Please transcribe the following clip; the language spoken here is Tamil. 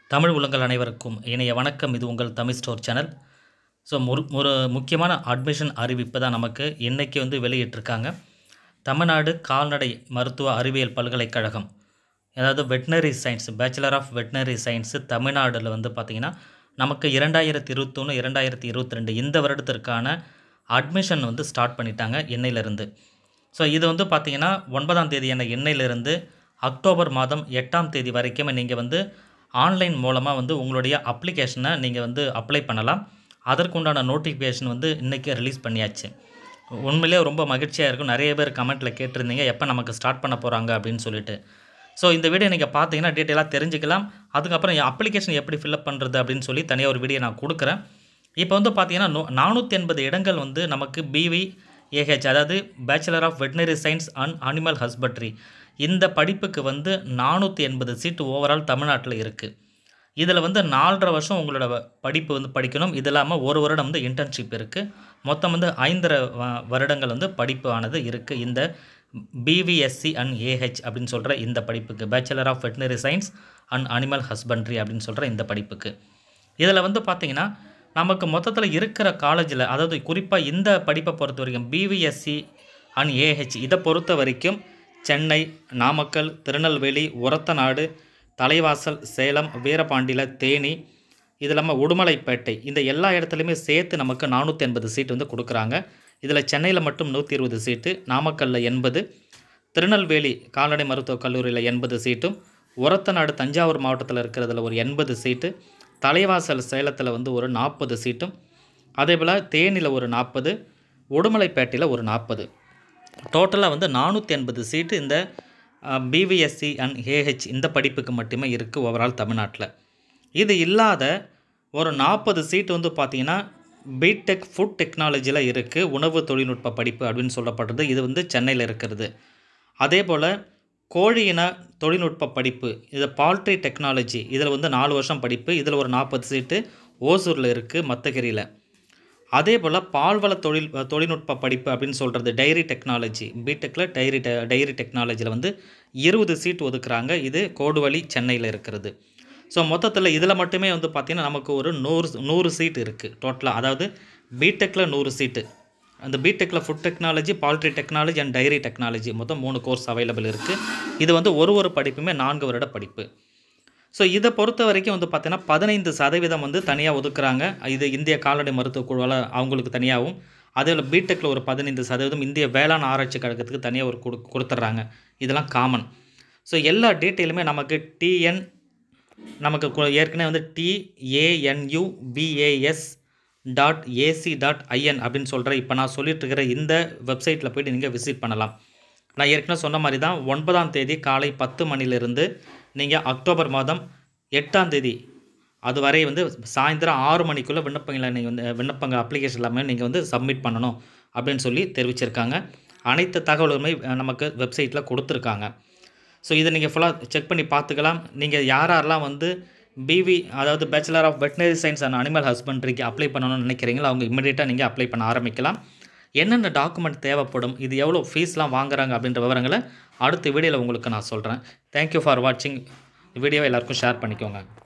தமிழ் உள்ளங்கள் அனைவருக்கும் இணைய வணக்கம் இது உங்கள் தமிழ் ஸ்டோர் சேனல் ஸோ ஒரு ஒரு முக்கியமான அட்மிஷன் அறிவிப்பு தான் நமக்கு இன்றைக்கி வந்து வெளியிட்டிருக்காங்க தமிழ்நாடு கால்நடை மருத்துவ அறிவியல் பல்கலைக்கழகம் அதாவது veterinary science bachelor of veterinary science தமிழ்நாடுல வந்து பார்த்திங்கன்னா நமக்கு இரண்டாயிரத்தி இருபத்தொன்று இரண்டாயிரத்தி இருபத்தி ரெண்டு இந்த வருடத்திற்கான அட்மிஷன் வந்து ஸ்டார்ட் பண்ணிட்டாங்க எண்ணெயிலிருந்து ஸோ இது வந்து பார்த்திங்கன்னா ஒன்பதாம் தேதியான எண்ணெயிலிருந்து அக்டோபர் மாதம் எட்டாம் தேதி வரைக்கும் நீங்கள் வந்து ஆன்லைன் மூலமாக வந்து உங்களுடைய அப்ளிகேஷனை நீங்கள் வந்து அப்ளை பண்ணலாம் அதற்குண்டான நோட்டிஃபிகேஷன் வந்து இன்றைக்கி ரிலீஸ் பண்ணியாச்சு உண்மையிலே ரொம்ப மகிழ்ச்சியாக இருக்கும் நிறைய பேர் கமெண்ட்டில் கேட்டிருந்தீங்க எப்போ நமக்கு ஸ்டார்ட் பண்ண போகிறாங்க அப்படின்னு சொல்லிட்டு ஸோ இந்த வீடியோ நீங்கள் பார்த்தீங்கன்னா டீட்டெயிலாக தெரிஞ்சுக்கலாம் அதுக்கப்புறம் அப்ளிகேஷன் எப்படி ஃபில்அப் பண்ணுறது அப்படின்னு சொல்லி தனியாக ஒரு வீடியோ நான் கொடுக்குறேன் இப்போ வந்து பார்த்தீங்கன்னா நூ நானூற்றி எண்பது இடங்கள் வந்து நமக்கு பிவி ஏஹெச் அதாவது bachelor of veterinary science and animal husbandry இந்த படிப்புக்கு வந்து நானூற்றி எண்பது சீட்டு ஓவரால் தமிழ்நாட்டில் இருக்குது இதில் வந்து நாலரை வருஷம் உங்களோட வ- படிப்பு வந்து படிக்கணும் இது இல்லாமல் ஒரு வருடம் வந்து இன்டர்ன்ஷிப் இருக்குது மொத்தம் வந்து ஐந்தரை வ- வருடங்கள் வந்து படிப்பு ஆனது இருக்குது இந்த பிவிஎஸ்சி அண்ட் ஏஹெச் அப்படின்னு சொல்கிற இந்த படிப்புக்கு bachelor of veterinary science and animal husbandry அப்படின்னு சொல்கிற இந்த படிப்புக்கு இதில் வந்து பார்த்திங்கன்னா நமக்கு மொத்தத்தில் இருக்கிற காலேஜில் அதாவது குறிப்பாக இந்த படிப்பை பொறுத்த வரைக்கும் பிவிஎஸ்சி அண்ட் ஏஹெச் இதை பொறுத்த வரைக்கும் சென்னை நாமக்கல் திருநெல்வேலி ஒரத்தநாடு தலைவாசல் சேலம் வீரபாண்டியில் தேனி இது இல்லாமல் உடுமலைப்பேட்டை இந்த எல்லா இடத்துலையுமே சேர்த்து நமக்கு நானூற்றி எண்பது சீட் வந்து கொடுக்குறாங்க இதில் சென்னையில் மட்டும் நூற்றி இருபது சீட்டு நாமக்கல்லில் எண்பது திருநெல்வேலி கால்நடை மருத்துவக் கல்லூரியில் எண்பது சீட்டும் ஒரத்தநாடு தஞ்சாவூர் மாவட்டத்தில் இருக்கிறதுல ஒரு எண்பது சீட்டு தலைவாசல் சேலத்தில் வந்து ஒரு நாற்பது சீட்டும் அதே போல் தேனியில் ஒரு நாற்பது உடுமலைப்பேட்டையில் ஒரு நாற்பது டோட்டலாக வந்து நானூற்றி எண்பது சீட்டு இந்த பிவிஎஸ்சி அண்ட் ஏஹெச் இந்த படிப்புக்கு மட்டுமே இருக்குது ஓவரால் தமிழ்நாட்டில் இது இல்லாத ஒரு நாற்பது சீட்டு வந்து பார்த்திங்கன்னா பிடெக் ஃபுட் டெக்னாலஜியில் இருக்குது உணவு தொழில்நுட்ப படிப்பு அப்படின்னு சொல்லப்படுறது இது வந்து சென்னையில் இருக்கிறது அதே போல் கோழியின தொழில்நுட்ப படிப்பு இது பால்ட்ரி டெக்னாலஜி இதில் வந்து நாலு வருஷம் படிப்பு இதில் ஒரு நாற்பது சீட்டு ஓசூரில் இருக்குது மத்தகிரியில் அதே போல் பால்வள தொழில் தொழில்நுட்ப படிப்பு அப்படின்னு சொல்கிறது டைரி டெக்னாலஜி பிடெக்கில் டைரி டெ டைரி டெக்னாலஜியில் வந்து இருபது சீட் ஒதுக்குறாங்க இது கோடுவழி சென்னையில் இருக்கிறது ஸோ மொத்தத்தில் இதில் மட்டுமே வந்து பார்த்திங்கன்னா நமக்கு ஒரு நூறு நூறு சீட் இருக்குது டோட்டலாக அதாவது பிடெக்கில் நூறு சீட்டு அந்த பிடெக்கில் food technology poultry technology and dairy technology மொத்தம் மூணு கோர்ஸ் அவைலபிள் இருக்குது இது வந்து ஒரு ஒரு படிப்புமே நான்கு வருட படிப்பு ஸோ இதை பொறுத்த வரைக்கும் வந்து பார்த்தீங்கன்னா பதினைந்து சதவீதம் வந்து தனியாக ஒதுக்குறாங்க இது இந்திய கால்நடை மருத்துவ குழுவால் அவங்களுக்கு தனியாகவும் அதே போல் பிடெக்கில் ஒரு பதினைந்து சதவீதம் இந்திய வேளாண் ஆராய்ச்சி கழகத்துக்கு தனியாக ஒரு கொடு கொடுத்துட்றாங்க இதெல்லாம் காமன் ஸோ எல்லா டீட்டெயிலுமே நமக்கு டிஎன் நமக்கு கு- ஏற்கனவே வந்து TANU BAS dot AC dot IN அப்படின்னு சொல்கிற இப்போ நான் சொல்லிட்டு இருக்கிற இந்த வெப்சைட்டில் போய்ட்டு நீங்கள் விசிட் பண்ணலாம் நான் ஏற்கனவே சொன்ன மாதிரி தான் ஒன்பதாம் தேதி காலை பத்து மணிலிருந்து நீங்கள் அக்டோபர் மாதம் எட்டாம் தேதி அது வரை வந்து சாயந்தரம் ஆறு மணிக்குள்ளே விண்ணப்பங்களை நீங்கள் வந்து விண்ணப்பங்கள் அப்ளிகேஷன் எல்லாமே நீங்கள் வந்து சப்மிட் பண்ணணும் அப்படின்னு சொல்லி தெரிவிச்சிருக்காங்க அனைத்து தகவலுமே அஹ், நமக்கு வெப்சைட்டில் கொடுத்துருக்காங்க ஸோ இதை நீங்கள் ஃபுல்லாக செக் பண்ணி பார்த்துக்கலாம் நீங்கள் யார் யாரெல்லாம் வந்து பிவி அதாவது bachelor of veterinary science and animal ஹஸ்பண்ட்ரிக்கு அப்ளை பண்ணணும்னு நினைக்கிறீங்களோ அவங்க இமிடியேட்டாக நீங்கள் அப்ளை பண்ண ஆரம்பிக்கலாம் என்னென்ன டாக்குமெண்ட் தேவைப்படும் இது எவ்வளோ ஃபீஸ்லாம் வாங்குறாங்க அப்படின்ற விவரங்களை அடுத்த வீடியோவில் உங்களுக்கு நான் சொல்கிறேன் தேங்க்யூ ஃபார் வாட்சிங் வீடியோவை எல்லாருக்கும் ஷேர் பண்ணிக்கோங்க